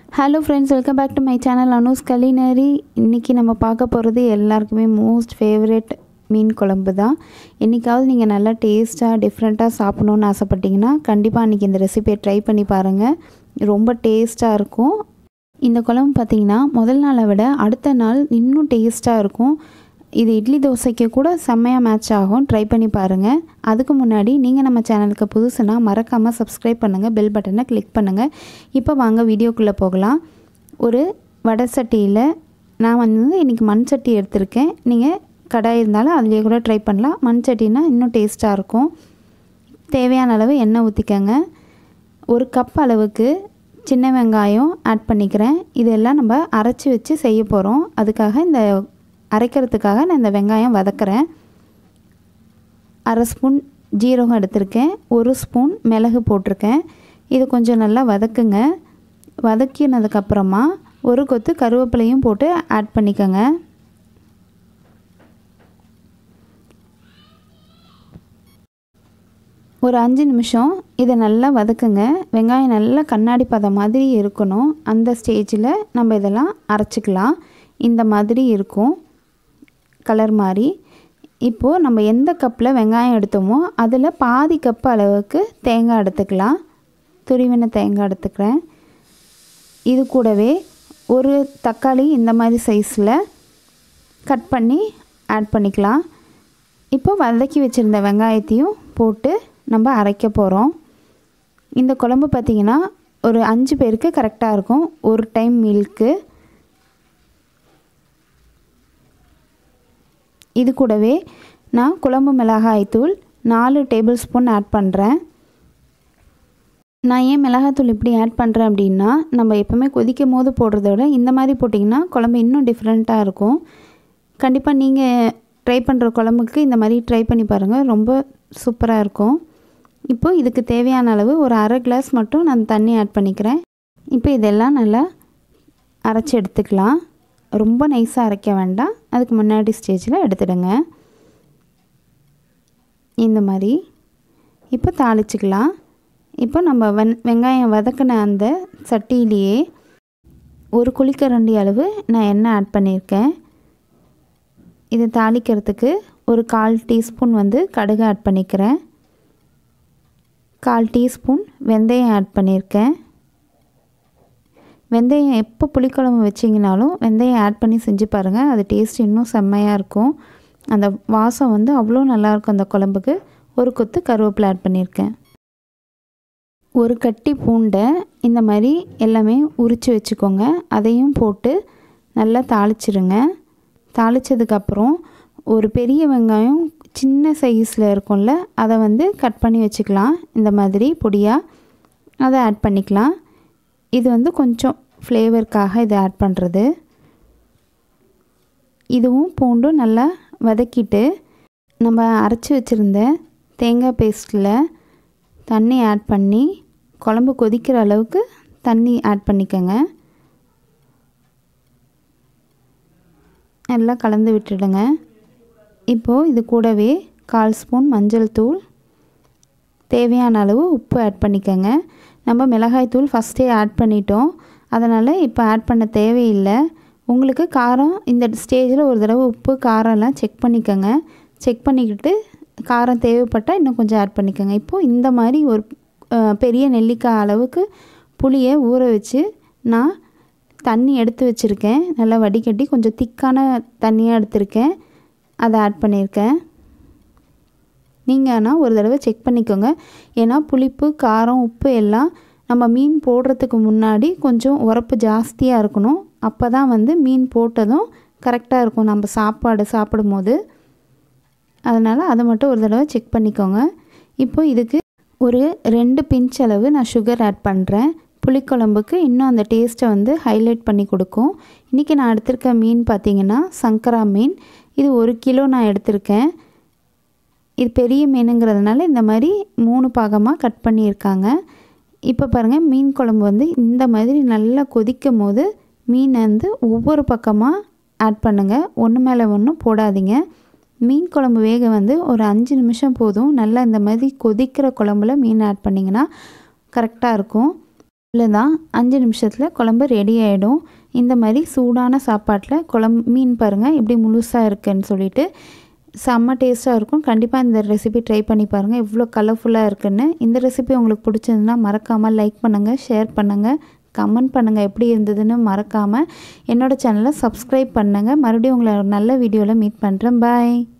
hello friends welcome back to my channel Anu's culinary இன்றைக்கி நம்ம பார்க்க போகிறது எல்லாருக்குமே மோஸ்ட் ஃபேவரட் மீன் குழம்பு தான் என்றைக்காவது நீங்கள் நல்லா டேஸ்ட்டாக டிஃப்ரெண்ட்டாக சாப்பிட்ணுன்னு ஆசைப்பட்டீங்கன்னா கண்டிப்பாக அன்றைக்கி இந்த ரெசிபியை ட்ரை பண்ணி பாருங்கள் ரொம்ப டேஸ்ட்டாக இருக்கும் இந்த குழம்பு பார்த்திங்கன்னா முதல் நாளை விட அடுத்த நாள் இன்னும் டேஸ்ட்டாக இருக்கும் இது இட்லி தோசைக்கு கூட செம்மையாக மேட்ச் ஆகும் ட்ரை பண்ணி பாருங்கள் அதுக்கு முன்னாடி நீங்கள் நம்ம சேனலுக்கு புதுசுனா மறக்காமல் சப்ஸ்கிரைப் பண்ணுங்கள் பெல் பட்டனை கிளிக் பண்ணுங்கள் இப்போ வாங்க வீடியோக்குள்ளே போகலாம் ஒரு வடை சட்டியில் நான் வந்து இன்றைக்கி மண் சட்டி எடுத்திருக்கேன் நீங்கள் கடாய் இருந்தாலும் அதுலேயே கூட ட்ரை பண்ணலாம் மண் சட்டினா இன்னும் டேஸ்ட்டாக இருக்கும் தேவையான அளவு எண்ணெய் ஊற்றிக்கங்க ஒரு கப் அளவுக்கு சின்ன வெங்காயம் ஆட் பண்ணிக்கிறேன் இதெல்லாம் நம்ம அரைச்சி வச்சு செய்ய போகிறோம் அதுக்காக இந்த அரைக்கிறதுக்காக நான் இந்த வெங்காயம் வதக்கிறேன் அரை ஸ்பூன் ஜீரகம் எடுத்திருக்கேன் ஒரு ஸ்பூன் மிளகு போட்டிருக்கேன் இது கொஞ்சம் நல்லா வதக்குங்க வதக்கினதுக்கப்புறமா ஒரு கொத்து கருவேப்பிலையும் போட்டு ஆட் பண்ணிக்கோங்க ஒரு அஞ்சு நிமிஷம் இதை நல்லா வதக்குங்க வெங்காயம் நல்லா கண்ணாடி பதம் மாதிரி இருக்கணும் அந்த ஸ்டேஜில் நம்ம இதெல்லாம் அரைச்சிக்கலாம் இந்த மாதிரி இருக்கும் கலர் மாதிரி இப்போது நம்ம எந்த கப்பில் வெங்காயம் எடுத்தோமோ அதில் பாதி கப் அளவுக்கு தேங்காய் எடுத்துக்கலாம் துருவின தேங்காய் எடுத்துக்கிறேன் இது கூடவே ஒரு தக்காளி இந்த மாதிரி சைஸில் கட் பண்ணி ஆட் பண்ணிக்கலாம் இப்போ வதக்கி வச்சுருந்த வெங்காயத்தையும் போட்டு நம்ம அரைக்க போகிறோம் இந்த குழம்பு பார்த்திங்கன்னா ஒரு அஞ்சு பேருக்கு கரெக்டாக இருக்கும் ஒரு டைம் மீல்க்கு இது கூடவே நான் குழம்பு மிளகாய் தூள் நாலு டேபிள் ஸ்பூன் ஆட் பண்ணுறேன் நான் ஏன் மிளகாத்தூள் இப்படி ஆட் பண்ணுறேன் அப்படின்னா நம்ம எப்போவுமே கொதிக்கும் போது போடுறத விட இந்த மாதிரி போட்டிங்கன்னா குழம்பு இன்னும் டிஃப்ரெண்ட்டாக இருக்கும் கண்டிப்பாக நீங்கள் ட்ரை பண்ணுற குழம்புக்கு இந்த மாதிரி ட்ரை பண்ணி பாருங்கள் ரொம்ப சூப்பராக இருக்கும் இப்போது இதுக்கு தேவையான அளவு ஒரு அரை கிளாஸ் மட்டும் நான் தண்ணி ஆட் பண்ணிக்கிறேன் இப்போ இதெல்லாம் நல்லா அரைச்சி எடுத்துக்கலாம் ரொம்ப நைஸாக அரைக்க வேண்டாம் அதுக்கு முன்னாடி ஸ்டேஜில் எடுத்துடுங்க இந்த மாதிரி இப்போ தாளிச்சிக்கலாம் இப்போ நம்ம வெங் வெங்காயம் வதக்கின அந்த சட்டியிலேயே ஒரு குழிக்கரண்டி அளவு நான் எண்ணெய் ஆட் பண்ணியிருக்கேன் இது தாளிக்கிறதுக்கு ஒரு கால் டீஸ்பூன் வந்து கடுகு ஆட் பண்ணிக்கிறேன் கால் டீஸ்பூன் வெந்தயம் ஆட் பண்ணியிருக்கேன் வெந்தயம் எப்போ புளிக்குழம்பு வச்சிங்கனாலும் வெந்தயம் ஆட் பண்ணி செஞ்சு பாருங்கள் அது டேஸ்ட் இன்னும் செம்மையாக இருக்கும் அந்த வாசம் வந்து அவ்வளோ நல்லாயிருக்கும் அந்த குழம்புக்கு ஒரு கொத்து கருவேப்பிலை ஆட் பண்ணியிருக்கேன் ஒரு கட்டி பூண்டை இந்த மாதிரி எல்லாமே உரித்து வச்சுக்கோங்க அதையும் போட்டு நல்லா தாளிச்சிருங்க தாளித்ததுக்கப்புறம் ஒரு பெரிய வெங்காயம் சின்ன சைஸில் இருக்கும்ல அதை வந்து கட் பண்ணி வச்சுக்கலாம் இந்த மாதிரி பொடியாக அதை ஆட் பண்ணிக்கலாம் இது வந்து கொஞ்சம் ஃப்ளேவருக்காக இதை ஆட் பண்ணுறது இதுவும் பூண்டும் நல்லா வதக்கிட்டு நம்ம அரைச்சி வச்சுருந்த தேங்காய் பேஸ்ட்டில் தண்ணி ஆட் பண்ணி குழம்பு கொதிக்கிற அளவுக்கு தண்ணி ஆட் பண்ணிக்கோங்க நல்லா கலந்து விட்டுடுங்க இப்போது இது கூடவே கால் ஸ்பூன் மஞ்சள் தூள் தேவையான அளவு உப்பு ஆட் பண்ணிக்கோங்க நம்ம மிளகாய் தூள் ஃபஸ்ட்டே ஆட் பண்ணிட்டோம் அதனால் இப்போ ஆட் பண்ண தேவையில்லை உங்களுக்கு காரம் இந்த ஸ்டேஜில் ஒரு தடவை உப்பு காரம்லாம் செக் பண்ணிக்கோங்க செக் பண்ணிக்கிட்டு காரம் தேவைப்பட்டால் இன்னும் கொஞ்சம் ஆட் பண்ணிக்கோங்க இப்போது இந்த மாதிரி ஒரு பெரிய நெல்லிக்காய் அளவுக்கு புளியை ஊற வச்சு நான் தண்ணி எடுத்து வச்சுருக்கேன் நல்லா வடிகட்டி கொஞ்சம் திக்கான தண்ணியாக எடுத்திருக்கேன் அதை ஆட் பண்ணியிருக்கேன் நீங்கள் ஆனால் ஒரு தடவை செக் பண்ணிக்கோங்க ஏன்னா புளிப்பு காரம் உப்பு எல்லாம் நம்ம மீன் போடுறதுக்கு முன்னாடி கொஞ்சம் உரப்பு ஜாஸ்தியாக இருக்கணும் அப்போ தான் வந்து மீன் போட்டதும் கரெக்டாக இருக்கும் நம்ம சாப்பாடு சாப்பிடும்போது அதனால் அதை மட்டும் ஒரு தடவை செக் பண்ணிக்கோங்க இப்போ இதுக்கு ஒரு ரெண்டு பிஞ்ச் அளவு நான் சுகர் ஆட் பண்ணுறேன் புளிக்குழம்புக்கு இன்னும் அந்த டேஸ்ட்டை வந்து ஹைலைட் பண்ணி கொடுக்கும் இன்றைக்கி நான் எடுத்திருக்க மீன் பார்த்திங்கன்னா சங்கரா மீன் இது ஒரு கிலோ நான் எடுத்திருக்கேன் இது பெரிய மீனுங்கிறதுனால இந்த மாதிரி மூணு பாகமாக கட் பண்ணியிருக்காங்க இப்போ பாருங்கள் மீன் குழம்பு வந்து இந்த மாதிரி நல்லா கொதிக்கும் போது மீன் வந்து ஒவ்வொரு பக்கமாக ஆட் பண்ணுங்கள் ஒன்று மேலே ஒன்று போடாதீங்க மீன் குழம்பு வேக வந்து ஒரு அஞ்சு நிமிஷம் போதும் நல்லா இந்த மாதிரி கொதிக்கிற குழம்புல மீன் ஆட் பண்ணிங்கன்னா கரெக்டாக இருக்கும் இவ்வளோதான் அஞ்சு நிமிஷத்தில் குழம்பு ரெடி ஆகிடும் இந்த மாதிரி சூடான சாப்பாட்டில் குழம்பு மீன் பாருங்கள் எப்படி முழுசாக இருக்குன்னு சொல்லிட்டு செம்ம டேஸ்ட்டாக இருக்கும் கண்டிப்பாக இந்த ரெசிபி ட்ரை பண்ணி பாருங்கள் எவ்வளோ கலர்ஃபுல்லாக இருக்குன்னு இந்த ரெசிபி உங்களுக்கு பிடிச்சதுன்னா மறக்காமல் லைக் பண்ணுங்கள் ஷேர் பண்ணுங்கள் கமெண்ட் பண்ணுங்கள் எப்படி இருந்ததுன்னு மறக்காமல் என்னோடய சேனலை சப்ஸ்கிரைப் பண்ணுங்கள் மறுபடியும் உங்களை ஒரு நல்ல வீடியோவில் மீட் பண்ணுறேன் பாய்